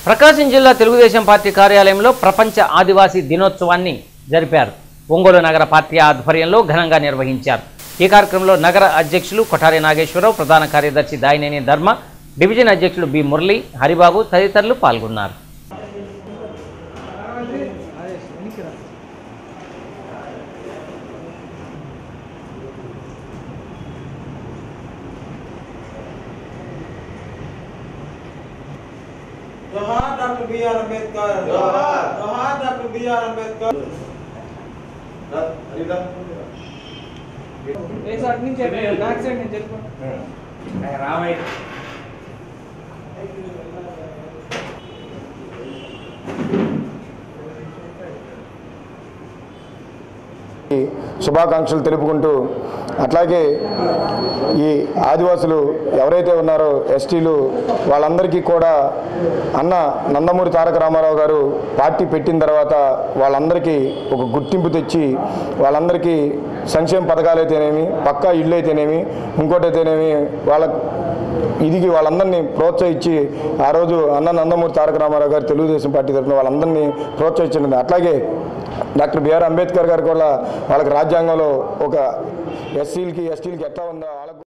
ప్రకాశం జిల్లా తెలుగుదేశం పార్టీ కార్యాలయంలో ప్రపంచ ఆదివాసీ దినోత్సవాన్ని జరిపారు ఒంగోలు నగర పార్టీ ఆధ్వర్యంలో ఘనంగా నిర్వహించారు ఈ కార్యక్రమంలో నగర అధ్యక్షులు కొఠారి నాగేశ్వరరావు ప్రధాన కార్యదర్శి దాయినేని ధర్మ డివిజన్ అధ్యక్షులు బి మురళి హరిబాబు తదితరులు పాల్గొన్నారు जोहार डॉक्टर बी आर अम्बेडकर जोहार। जोहार डॉक्टर बी आर अम्बेडकर ఏ సైడ్ నుంచి బ్యాక్ సైడ్ నుంచి వెళ్ళిపో శుభాకాంక్షలు తెలుపుకుంటూ అట్లాగే ఈ ఆదివాసులు ఎవరైతే ఉన్నారో ఎస్టీలు వాళ్ళందరికీ కూడా అన్న నందమూరి తారక రామారావు గారు పార్టీ పెట్టిన తర్వాత వాళ్ళందరికీ ఒక గుర్తింపు తెచ్చి వాళ్ళందరికీ సంక్షేమ పథకాలు అయితేనేమి పక్కా ఇళ్ళు అయితేనేమి ఇంకోటైతేనేమి వాళ్ళ ఇదికి వాళ్ళందరినీ ప్రోత్సహించి ఆ రోజు అన్న నందమూరి తారక రామారావు గారు తెలుగుదేశం పార్టీ తరఫున వాళ్ళందరినీ ప్రోత్సహించింది అట్లాగే డాక్టర్ బిఆర్ అంబేద్కర్ గారు కూడా వాళ్ళకి రాజ్యాంగంలో ఒక ఎస్సీలకి ఎస్టీలకి ఎట్లా ఉందో వాళ్ళకు